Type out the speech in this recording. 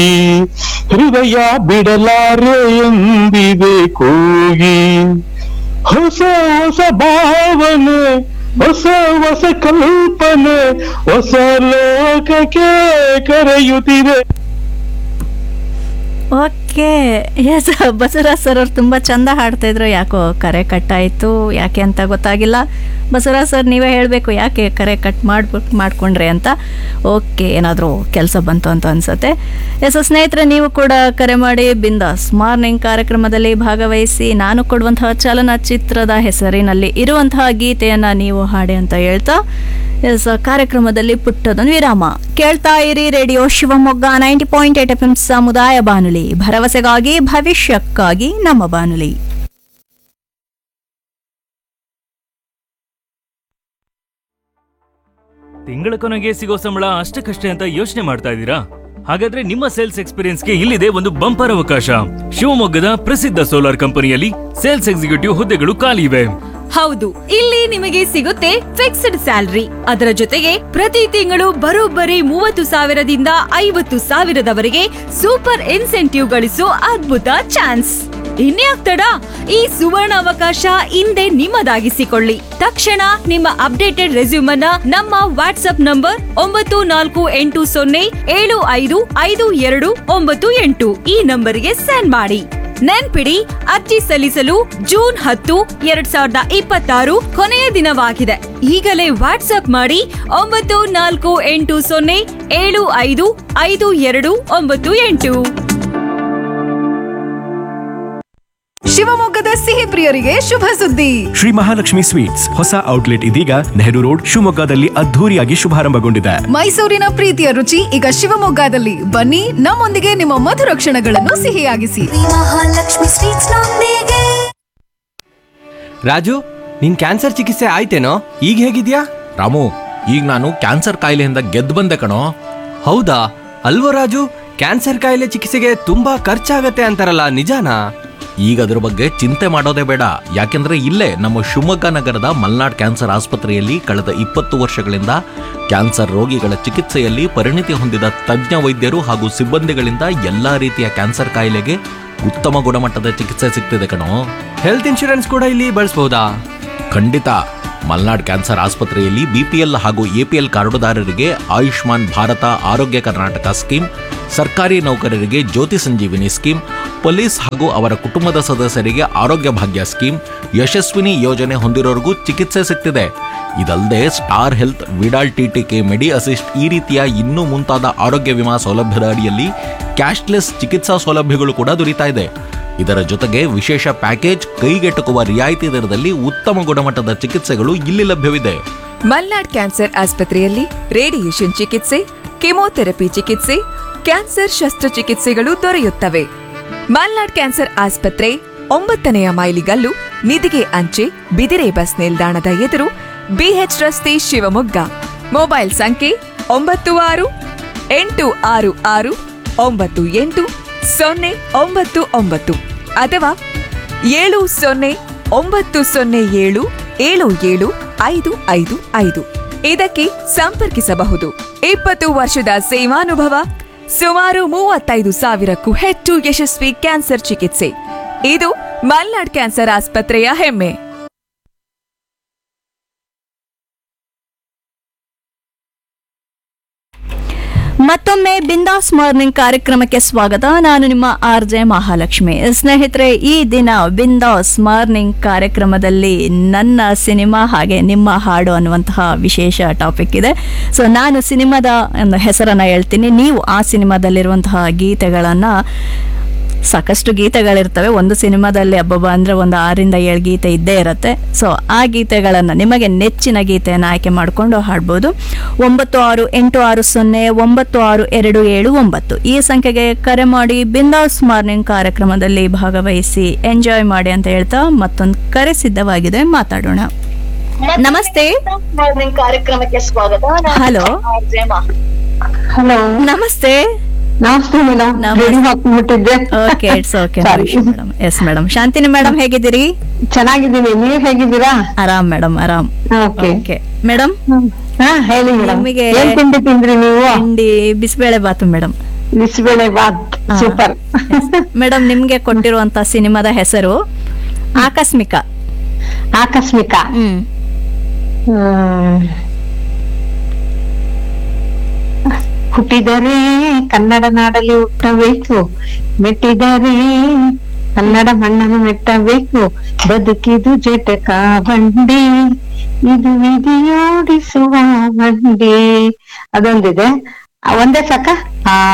ಹೃದಯ ಬಿಡಲಾರೆ ಎಂದಿದೆ ಕೂಗಿ ಹೊಸ ಹೊಸ ಭಾವನೆ ಹೊಸ ಹೊಸ ಕಲ್ಪನೆ ಹೊಸ ಲೋಕಕ್ಕೆ ಕರೆಯುತ್ತಿದೆ ಓಕೆ ಎಸ್ ಬಸವರಾಜ್ ಸರ್ ಅವ್ರು ತುಂಬ ಚಂದ ಹಾಡ್ತಾ ಇದ್ರು ಯಾಕೋ ಕರೆ ಕಟ್ಟಾಯಿತು ಯಾಕೆ ಅಂತ ಗೊತ್ತಾಗಿಲ್ಲ ಬಸವರಾಜ್ ಸರ್ ನೀವೇ ಹೇಳಬೇಕು ಯಾಕೆ ಕರೆ ಕಟ್ ಮಾಡ್ಬಿಟ್ಟು ಮಾಡ್ಕೊಂಡ್ರಿ ಅಂತ ಓಕೆ ಏನಾದರೂ ಕೆಲಸ ಬಂತು ಅಂತ ಅನ್ಸುತ್ತೆ ಎಸ್ ಸ್ನೇಹಿತರೆ ನೀವು ಕೂಡ ಕರೆ ಮಾಡಿ ಬಿಂದಾಸ್ ಮಾರ್ನಿಂಗ್ ಕಾರ್ಯಕ್ರಮದಲ್ಲಿ ಭಾಗವಹಿಸಿ ನಾನು ಕೊಡುವಂತಹ ಚಲನಚಿತ್ರದ ಹೆಸರಿನಲ್ಲಿ ಇರುವಂತಹ ಗೀತೆಯನ್ನು ನೀವು ಹಾಡಿ ಅಂತ ಹೇಳ್ತಾ ಎಸ್ ಕಾರ್ಯಕ್ರಮದಲ್ಲಿ ಪುಟ್ಟದೊಂದು ವಿರಾಮ ಕೇಳ್ತಾ ಇರಿ radio Shivamogga ninety point eight F M ಸಮುದಾಯ ಬಾನುಲಿ ಭರವಸೆಗಾಗಿ ಭವಿಷ್ಯಕ್ಕಾಗಿ ನಮ್ಮ ಬಾನುಲಿ ತಿಂಗಳ ಕೊನೆಗೆ ಸಿಗೋ ಸಂಬಳ ಅಷ್ಟಕ್ಕಷ್ಟೇ ಅಂತ ಯೋಚನೆ ಮಾಡ್ತಾ ಇದ್ದೀರಾ ಹಾಗಾದ್ರೆ ನಿಮ್ಮ ಸೇಲ್ಸ್ ಎಕ್ಸ್ಪೀರಿಯನ್ಸ್ಗೆ ಇಲ್ಲಿದೆ ಒಂದು ಬಂಪರ್ ಅವಕಾಶ ಶಿವಮೊಗ್ಗದ ಪ್ರಸಿದ್ಧ ಸೋಲಾರ್ ಕಂಪನಿಯಲ್ಲಿ ಸೇಲ್ಸ್ ಎಕ್ಸಿಕ್ಯೂಟಿವ್ ಹುದ್ದೆಗಳು ಖಾಲಿ ಇವೆ ಹೌದು ಇಲ್ಲಿ ನಿಮಗೆ ಸಿಗುತ್ತೆ ಫಿಕ್ಸ್ಡ್ ಸ್ಯಾಲರಿ ಅದರ ಜೊತೆಗೆ ಪ್ರತಿ ತಿಂಗಳು ಬರೋಬ್ಬರಿ ಮೂವತ್ತು ಸಾವಿರದಿಂದ ಐವತ್ತು ಸಾವಿರದವರೆಗೆ ಸೂಪರ್ ಇನ್ಸೆಂಟಿವ್ ಗಳಿಸೋ ಅದ್ಭುತ ಚಾನ್ಸ್ ಇನ್ಯಾಕ್ ತಡ ಈ ಸುವರ್ಣ ಅವಕಾಶ ಹಿಂದೆ ನಿಮ್ಮದಾಗಿಸಿಕೊಳ್ಳಿ ತಕ್ಷಣ ನಿಮ್ಮ ಅಪ್ಡೇಟೆಡ್ ರೆಸ್ಯೂಮ್ ಅನ್ನ ನಮ್ಮ ವಾಟ್ಸ್ಆಪ್ ನಂಬರ್ ಒಂಬತ್ತು ನಾಲ್ಕು ಎಂಟು ಸೊನ್ನೆ ಏಳು ಐದು ಐದು ಎರಡು ಒಂಬತ್ತು ಎಂಟು ಈ ನಂಬರ್ಗೆ ಸೆಂಡ್ ಮಾಡಿ ನೆನ್ಪಿಡಿ ಅರ್ಜಿ ಸಲ್ಲಿಸಲು ಜೂನ್ ಹತ್ತು ಎರಡ್ ಸಾವಿರದ ಇಪ್ಪತ್ತಾರು ಕೊನೆಯ ದಿನವಾಗಿದೆ ಈಗಲೇ ವಾಟ್ಸ್ಆಪ್ ಮಾಡಿ ಒಂಬತ್ತು ನಾಲ್ಕು ಎಂಟು ಸೊನ್ನೆ ಏಳು ಐದು ಐದು ಎರಡು ಒಂಬತ್ತು ಎಂಟು ಶಿವಮೊಗ್ಗದ ಸಿಹಿ ಪ್ರಿಯರಿಗೆ ಶುಭ ಸುದ್ದಿ ಶ್ರೀ ಮಹಾಲಕ್ಷ್ಮಿ ಸ್ವೀಟ್ಸ್ ಹೊಸ ಔಟ್ಲೆಟ್ ಇದೀಗ ನೆಹರು ರೋಡ್ ಶಿವಮೊಗ್ಗದಲ್ಲಿ ಅದ್ಧೂರಿಯಾಗಿ ಶುಭಾರಂಭಗೊಂಡಿದೆ ಮೈಸೂರಿನ ಪ್ರೀತಿಯ ರುಚಿ ಈಗ ಶಿವಮೊಗ್ಗದಲ್ಲಿ ಬನ್ನಿ ನಮ್ಮೊಂದಿಗೆ ನಿಮ್ಮ ಮಧುರ ಕ್ಷಣಗಳನ್ನು ಸಿಹಿಯಾಗಿಸಿ ಮಹಾಲಕ್ಷ್ಮಿ ಸ್ವೀಟ್ಸ್ ನೊಂದಿಗೆ ರಾಜು ನಿನ್ ಕ್ಯಾನ್ಸರ್ ಚಿಕಿತ್ಸೆ ಆಯ್ತೇನೋ ಈಗ ಹೇಗಿದ್ಯಾ ರಾಮು ಈಗ ನಾನು ಕ್ಯಾನ್ಸರ್ ಕಾಯಿಲೆಯಿಂದ ಗೆದ್ದು ಬಂದೆ ಕಣೋ ಹೌದಾ ಅಲ್ವೋ ರಾಜು ಕ್ಯಾನ್ಸರ್ ಕಾಯಿಲೆ ಚಿಕಿತ್ಸೆಗೆ ತುಂಬಾ ಖರ್ಚಾಗತ್ತೆ ಅಂತಾರಲ್ಲ ನಿಜಾನಾ ಈಗ ಅದ್ರ ಬಗ್ಗೆ ಚಿಂತೆ ಮಾಡೋದೇ ಬೇಡ ಯಾಕೆಂದ್ರೆ ಇಲ್ಲೇ ನಮ್ಮ ಶಿವಮೊಗ್ಗ ನಗರದ ಮಲ್ನಾಡ್ ಕ್ಯಾನ್ಸರ್ ಆಸ್ಪತ್ರೆಯಲ್ಲಿ ಕಳೆದ ಇಪ್ಪತ್ತು ವರ್ಷಗಳಿಂದ ಕ್ಯಾನ್ಸರ್ ರೋಗಿಗಳ ಚಿಕಿತ್ಸೆಯಲ್ಲಿ ಪರಿಣಿತಿ ಹೊಂದಿದ ತಜ್ಞ ವೈದ್ಯರು ಹಾಗೂ ಸಿಬ್ಬಂದಿಗಳಿಂದ ಎಲ್ಲಾ ರೀತಿಯ ಕ್ಯಾನ್ಸರ್ ಕಾಯಿಲೆಗೆ ಉತ್ತಮ ಗುಣಮಟ್ಟದ ಚಿಕಿತ್ಸೆ ಸಿಗ್ತಿದೆ ಕಣೋ ಹೆಲ್ತ್ ಇನ್ಶೂರೆನ್ಸ್ ಕೂಡ ಇಲ್ಲಿ ಬಳಸಬಹುದಾ ಖಂಡಿತ ಮಲ್ನಾಡ್ ಕ್ಯಾನ್ಸರ್ ಆಸ್ಪತ್ರೆಯಲ್ಲಿ ಬಿಪಿಎಲ್ ಹಾಗೂ ಎಪಿಎಲ್ ಕಾರ್ಡುದಾರರಿಗೆ ಆಯುಷ್ಮಾನ್ ಭಾರತ ಆರೋಗ್ಯ ಕರ್ನಾಟಕ ಸ್ಕೀಮ್ ಸರ್ಕಾರಿ ನೌಕರರಿಗೆ ಜ್ಯೋತಿ ಸಂಜೀವಿನಿ ಸ್ಕೀಮ್ ಪೊಲೀಸ್ ಹಾಗೂ ಅವರ ಕುಟುಂಬದ ಸದಸ್ಯರಿಗೆ ಆರೋಗ್ಯ ಭಾಗ್ಯ ಸ್ಕೀಮ್ ಯಶಸ್ವಿನಿ ಯೋಜನೆ ಹೊಂದಿರೋರಿಗೂ ಚಿಕಿತ್ಸೆ ಸಿಗ್ತಿದೆ ಇದಲ್ಲದೆ star health Vidal TTK medi assist ಈ ರೀತಿಯ ಇನ್ನೂ ಮುಂತಾದ ಆರೋಗ್ಯ ವಿಮಾ ಸೌಲಭ್ಯದ ಅಡಿಯಲ್ಲಿ ಕ್ಯಾಶ್ಲೆಸ್ ಚಿಕಿತ್ಸಾ ಸೌಲಭ್ಯಗಳು ಕೂಡ ದೊರೀತಾ ಇದೆ ಇದರ ಜೊತೆಗೆ ವಿಶೇಷ ಪ್ಯಾಕೇಜ್ ಕೈಗೆಟುಕುವ ರಿಯಾಯಿತಿ ದರದಲ್ಲಿ ಉತ್ತಮ ಗುಣಮಟ್ಟದ ಚಿಕಿತ್ಸೆಗಳು ಇಲ್ಲಿ ಲಭ್ಯವಿದೆ ಮಲ್ನಾಡ್ ಕ್ಯಾನ್ಸರ್ ಆಸ್ಪತ್ರೆಯಲ್ಲಿ ರೇಡಿಯೇಷನ್ ಚಿಕಿತ್ಸೆ ಕೆಮೊಥೆರಪಿ ಚಿಕಿತ್ಸೆ ಕ್ಯಾನ್ಸರ್ ಶಸ್ತ್ರಚಿಕಿತ್ಸೆಗಳು ದೊರೆಯುತ್ತವೆ ಮಲ್ನಾಡ್ ಕ್ಯಾನ್ಸರ್ ಆಸ್ಪತ್ರೆ ಒಂಬತ್ತನೆಯ ಮೈಲಿಗಲ್ಲು ನಿಧಿಗೆ ಅಂಚೆ ಬಿದಿರೆ ಬಸ್ ನಿಲ್ದಾಣದ ಎದುರು ಬಿಎಚ್ ರಸ್ತೆ ಶಿವಮೊಗ್ಗ ಮೊಬೈಲ್ ಸಂಖ್ಯೆ ಒಂಬತ್ತು ಆರು ಎಂಟು ಆರು ಆರು ಒಂಬತ್ತು ಎಂಟು ಸೊನ್ನೆ ಒಂಬತ್ತು ಒಂಬತ್ತು ಅಥವಾ ಏಳು ಸೊನ್ನೆ ಒಂಬತ್ತು ಸೊನ್ನೆ ಏಳು ಏಳು ಏಳು ಐದು ಐದು ಐದು ಇದಕ್ಕೆ ಸಂಪರ್ಕಿಸಬಹುದು ಇಪ್ಪತ್ತು ವರ್ಷದ ಸೇವಾನುಭವ ಸುಮಾರು ಮೂವತ್ತೈದು ಸಾವಿರಕ್ಕೂ ಹೆಚ್ಚು ಯಶಸ್ವಿ ಕ್ಯಾನ್ಸರ್ ಚಿಕಿತ್ಸೆ ಇದು ಮಲ್ನಾಡ್ ಕ್ಯಾನ್ಸರ್ ಆಸ್ಪತ್ರೆಯ ಹೆಮ್ಮೆ ಮತ್ತೊಮ್ಮೆ ಬಿಂದಾಸ್ ಮಾರ್ನಿಂಗ್ ಕಾರ್ಯಕ್ರಮಕ್ಕೆ ಸ್ವಾಗತ ನಾನು ನಿಮ್ಮ ಆರ್ ಜೆ ಮಹಾಲಕ್ಷ್ಮಿ ಸ್ನೇಹಿತರೆ ಈ ದಿನ ಬಿಂದಾಸ್ ಮಾರ್ನಿಂಗ್ ಕಾರ್ಯಕ್ರಮದಲ್ಲಿ ನನ್ನ ಸಿನಿಮಾ ಹಾಗೆ ನಿಮ್ಮ ಹಾಡು ಅನ್ನುವಂತಹ ವಿಶೇಷ ಟಾಪಿಕ್ ಇದೆ ಸೊ ನಾನು ಸಿನಿಮಾದ ಒಂದು ಹೆಸರನ್ನ ಹೇಳ್ತೀನಿ ನೀವು ಆ ಸಿನಿಮಾದಲ್ಲಿರುವಂತಹ ಗೀತೆಗಳನ್ನು ಸಾಕಷ್ಟು ಗೀತೆಗಳಿರ್ತವೆ ಒಂದು ಸಿನಿಮಾದಲ್ಲಿ ಹಬ್ಬಬ್ಬ ಅಂದರೆ ಒಂದು ಆರಿಂದ ಏಳು ಗೀತೆ ಇದ್ದೇ ಇರುತ್ತೆ ಸೊ ಆ ಗೀತೆಗಳನ್ನು ನಿಮಗೆ ನೆಚ್ಚಿನ ಗೀತೆಯನ್ನು ಆಯ್ಕೆ ಮಾಡಿಕೊಂಡು ಹಾಡ್ಬೋದು ಒಂಬತ್ತು ಆರು ಎಂಟು ಆರು ಸೊನ್ನೆ ಒಂಬತ್ತು ಆರು ಎರಡು ಏಳು ಒಂಬತ್ತು ಈ ಸಂಖ್ಯೆಗೆ ಕರೆ ಮಾಡಿ ಬಿಂದಾಸ್ ಮಾರ್ನಿಂಗ್ ಕಾರ್ಯಕ್ರಮದಲ್ಲಿ ಭಾಗವಹಿಸಿ ಎಂಜಾಯ್ ಮಾಡಿ ಅಂತ ಹೇಳ್ತಾ ಮತ್ತೊಂದು ಕರೆ ಸಿದ್ಧವಾಗಿದೆ ಮಾತಾಡೋಣ ನಮಸ್ತೆ ಮಾರ್ನಿಂಗ್ ಕಾರ್ಯಕ್ರಮಕ್ಕೆ ಸ್ವಾಗತ ನಾನು ಹಲೋ ಆರ್ಜೆಮಾ. ಹಲೋ ನಮಸ್ತೆ ನಮಸ್ತೆ ಮೇಡಮ್ ನಮಸ್ತೆ. ರೆಡಿ ಹಾಕ್ಬಿಟ್ಟಿದ್ದೆ okay it's okay Sorry. Madam yes madam Shantini madam ಹೇಗಿದ್ದೀರಿ ಚೆನ್ನಾಗಿದ್ದೀನಿ ನೀವ್ ಹೇಗಿದ್ದೀರಾ ಆರಾಮ್ ಮೇಡಮ್ ಆರಾಮ್ ಓಕೆ ಓಕೆ ಮೇಡಮ್ ಹಾ ಹೇಳಿ ಮೇಡಮ್ ನಿಮಗೆ ಏನ್ ತಿಂಡಿ ತಿಂದ್ರಿ ನೀವು ತಿಂಡಿ bisibele bath madam bisibele bath super madam ನಿಮ್ಗೆ ಕೊಟ್ಟಿರುವಂತ ಸಿನಿಮಾದ ಹೆಸರು ಆಕಸ್ಮಿಕ ಆಕಸ್ಮಿಕ ಹ್ಮ್ ಹ್ಮ್. ಹುಟ್ಟಿದರೆ ಕನ್ನಡ ನಾಡಲ್ಲಿ ಹುಟ್ಟಬೇಕು ಮೆಟ್ಟಿದರೆ ಕನ್ನಡ ಮಣ್ಣನ್ನು ಮೆಟ್ಟಬೇಕು ಬದುಕಿದು ಜಟಕ ಬಂಡಿ ಇದು ವಿಧಿಯೋಡಿಸುವ ಬಂಡಿ ಅದೊಂದಿದೆ ಆ, ಒಂದೇ ಸಾಕ ಆ